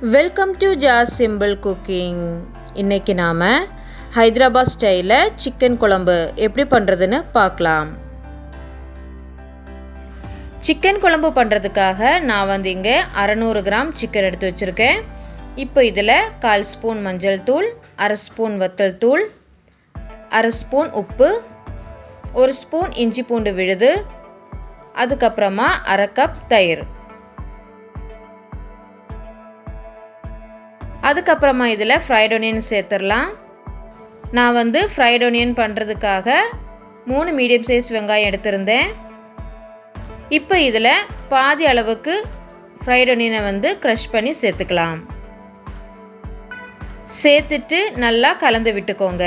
welcome to Jas simple cooking இன்றைக்கி நாம் ஹைதராபாத் ஸ்டைலில் சிக்கன் குழம்பு எப்படி பண்ணுறதுன்னு பார்க்கலாம் சிக்கன் குழம்பு பண்ணுறதுக்காக நான் வந்து இங்கே அறநூறு கிராம் சிக்கன் எடுத்து வச்சுருக்கேன் இப்போ இதில் கால் ஸ்பூன் மஞ்சள் தூள் அரை ஸ்பூன் வத்தல் தூள் அரை ஸ்பூன் உப்பு ஒரு ஸ்பூன் இஞ்சி பூண்டு விழுது அதுக்கப்புறமா அரை கப் தயிர் அதுக்கப்புறமா இதில் ஃப்ரைட் ஒனியன் சேர்த்துடலாம் நான் வந்து ஃப்ரைட் ஒனியன் பண்ணுறதுக்காக மூணு மீடியம் சைஸ் வெங்காயம் எடுத்திருந்தேன் இப்போ இதில் பாதி அளவுக்கு ஃப்ரைட் ஒனியனை வந்து க்ரஷ் பண்ணி சேர்த்துக்கலாம் சேர்த்துட்டு நல்லா கலந்து விட்டுக்கோங்க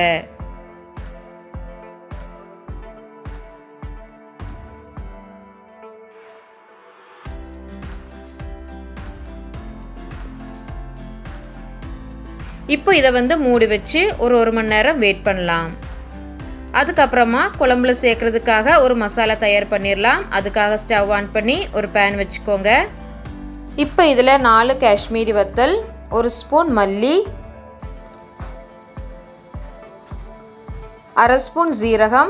இப்போ இதை வந்து மூடி வச்சு ஒரு ஒரு மணி நேரம் வெயிட் பண்ணலாம் அதுக்கப்புறமா குழம்புல சேர்க்குறதுக்காக ஒரு மசாலா தயார் பண்ணிடலாம் அதுக்காக ஸ்டவ் ஆன் பண்ணி ஒரு பேன் வச்சுக்கோங்க இப்போ இதில் நாலு காஷ்மீரி வத்தல் ஒரு ஸ்பூன் மல்லி அரை ஸ்பூன் ஜீரகம்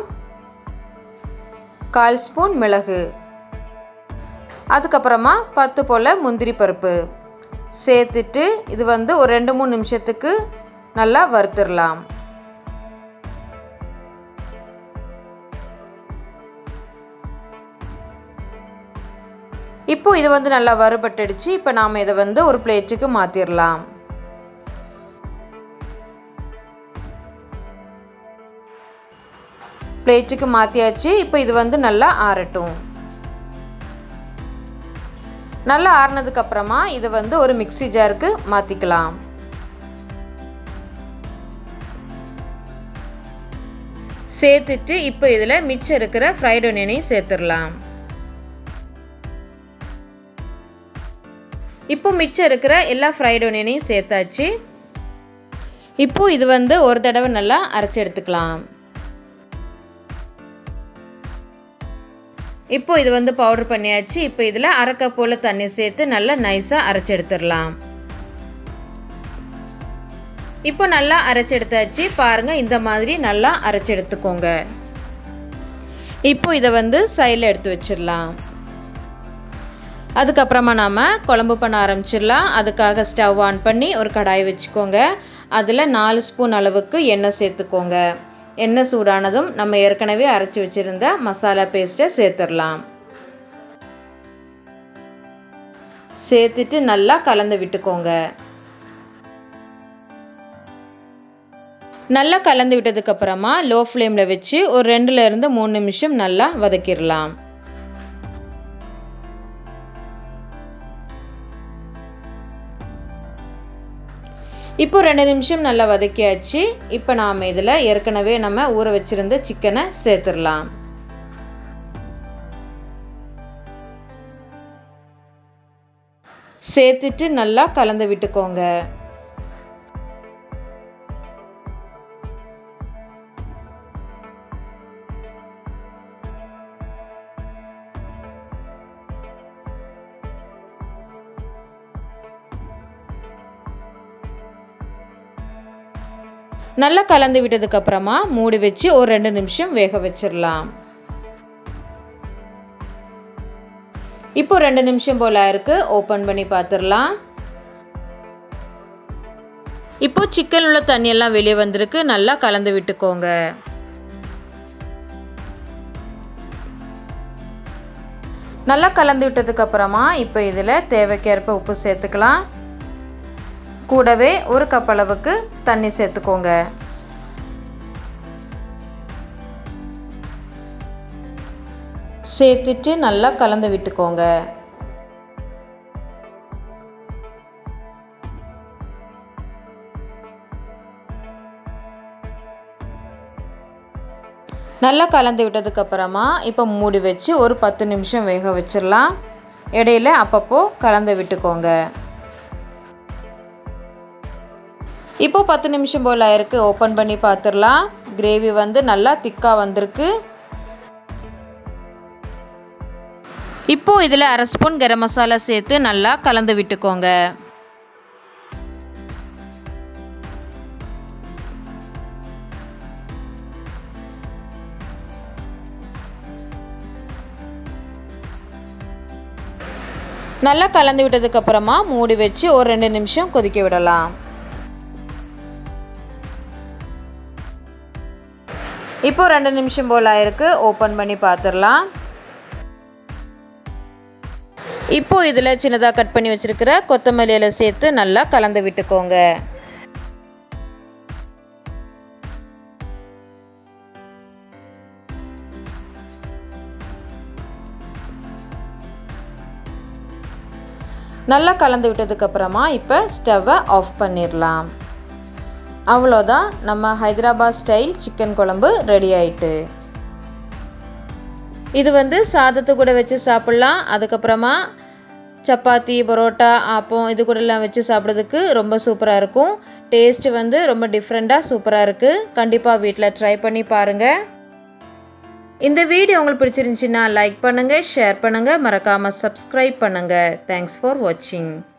கால் ஸ்பூன் மிளகு அதுக்கப்புறமா பத்து போல் முந்திரி பருப்பு சேர்த்துட்டு இது வந்து ஒரு ரெண்டு மூணு நிமிஷத்துக்கு நல்லா வறுத்துடலாம் இப்போ இது வந்து நல்லா வறுபட்டுடுச்சு இப்போ நாம் இதை வந்து ஒரு பிளேட்டுக்கு மாற்றிடலாம் பிளேட்டுக்கு மாற்றியாச்சு இப்போ இது வந்து நல்லா ஆறட்டும் நல்லா ஆறுனதுக்கு அப்புறமா இதை வந்து ஒரு மிக்சி ஜாருக்கு மாற்றிக்கலாம் சேர்த்துட்டு இப்போ இதில் மிச்சம் இருக்கிற ஃப்ரைட் ஒனியனையும் சேர்த்துடலாம் இப்போ மிச்சம் இருக்கிற எல்லா ஃப்ரைட் ஒனியனையும் சேர்த்தாச்சு இப்போ இது வந்து ஒரு தடவை நல்லா அரைச்சி எடுத்துக்கலாம் இப்போ இது வந்து பவுடர் பண்ணியாச்சு இப்போ இதில் அரை கப் போல் தண்ணி சேர்த்து நல்லா நைஸாக அரைச்சி எடுத்துடலாம் இப்போ நல்லா அரைச்சி எடுத்தாச்சு பாருங்கள் இந்த மாதிரி நல்லா அரைச்சி எடுத்துக்கோங்க இப்போ இதை வந்து சைடில் எடுத்து வச்சிடலாம் அதுக்கப்புறமா நாம் குழம்பு பண்ண ஆரம்பிச்சிடலாம் அதுக்காக ஸ்டவ் ஆன் பண்ணி ஒரு கடாய் வச்சுக்கோங்க அதில் நாலு ஸ்பூன் அளவுக்கு எண்ணெய் சேர்த்துக்கோங்க எண்ணெய் சூடானதும் நம்ம ஏற்கனவே அரைச்சி வச்சுருந்த மசாலா பேஸ்ட்டை சேர்த்துடலாம் சேர்த்துட்டு நல்லா கலந்து விட்டுக்கோங்க நல்லா கலந்து விட்டதுக்கப்புறமா லோ ஃப்ளேமில் வச்சு ஒரு ரெண்டுலேருந்து மூணு நிமிஷம் நல்லா வதக்கிடலாம் இப்போ ரெண்டு நிமிஷம் நல்லா வதக்கியாச்சு இப்போ நாம் இதில் ஏற்கனவே நம்ம ஊற வச்சுருந்த சிக்கனை சேர்த்துடலாம் சேர்த்துட்டு நல்லா கலந்து விட்டுக்கோங்க நல்லா கலந்து விட்டதுக்கப்புறமா மூடி வச்சு ஒரு ரெண்டு நிமிஷம் வேக வச்சிடலாம் இப்போ ரெண்டு நிமிஷம் போல் இருக்குது ஓப்பன் பண்ணி பார்த்துடலாம் இப்போ சிக்கன் உள்ள தண்ணியெல்லாம் வெளியே வந்திருக்கு நல்லா கலந்து விட்டுக்கோங்க நல்லா கலந்து விட்டதுக்கப்புறமா இப்போ இதில் தேவைக்கேற்ப உப்பு சேர்த்துக்கலாம் கூடவே ஒரு கப் அளவுக்கு தண்ணி சேர்த்துக்கோங்க சேர்த்துட்டு நல்லா கலந்து விட்டுக்கோங்க நல்லா கலந்து விட்டதுக்கப்புறமா இப்போ மூடி வச்சு ஒரு பத்து நிமிஷம் வேக வச்சிடலாம் இடையில அப்பப்போ கலந்து விட்டுக்கோங்க இப்போ பத்து நிமிஷம் போல் ஆயிருக்கு ஓப்பன் பண்ணி பார்த்துடலாம் கிரேவி வந்து நல்லா திக்காக வந்திருக்கு இப்போது இதில் அரை ஸ்பூன் கரம் மசாலா சேர்த்து நல்லா கலந்து விட்டுக்கோங்க நல்லா கலந்து விட்டதுக்கப்புறமா மூடி வச்சு ஒரு ரெண்டு நிமிஷம் கொதிக்க விடலாம் இப்போ ரெண்டு நிமிஷம் போல் ஆயிருக்கு ஓப்பன் பண்ணி பார்த்துடலாம் இப்போ இதில் சின்னதாக கட் பண்ணி வச்சுருக்கிற கொத்தமல்லி இலை சேர்த்து நல்லா கலந்து விட்டுக்கோங்க நல்லா கலந்து விட்டதுக்கப்புறமா இப்போ ஸ்டவ்வை ஆஃப் பண்ணிடலாம் அவ்வளோதான் நம்ம ஹைதராபாத் ஸ்டைல் சிக்கன் குழம்பு ரெடி ஆயிட்டு இது வந்து சாதத்து கூட வச்சு சாப்பிட்லாம் அதுக்கப்புறமா சப்பாத்தி பரோட்டா ஆப்பம் இது கூடலாம் வச்சு சாப்பிட்றதுக்கு ரொம்ப சூப்பராக இருக்கும் டேஸ்ட்டு வந்து ரொம்ப டிஃப்ரெண்ட்டாக சூப்பராக இருக்குது கண்டிப்பாக வீட்டில் ட்ரை பண்ணி பாருங்கள் இந்த வீடியோ உங்களுக்கு பிடிச்சிருந்துச்சின்னா லைக் பண்ணுங்கள் ஷேர் பண்ணுங்கள் மறக்காமல் சப்ஸ்கிரைப் பண்ணுங்கள் தேங்க்ஸ் ஃபார் வாட்சிங்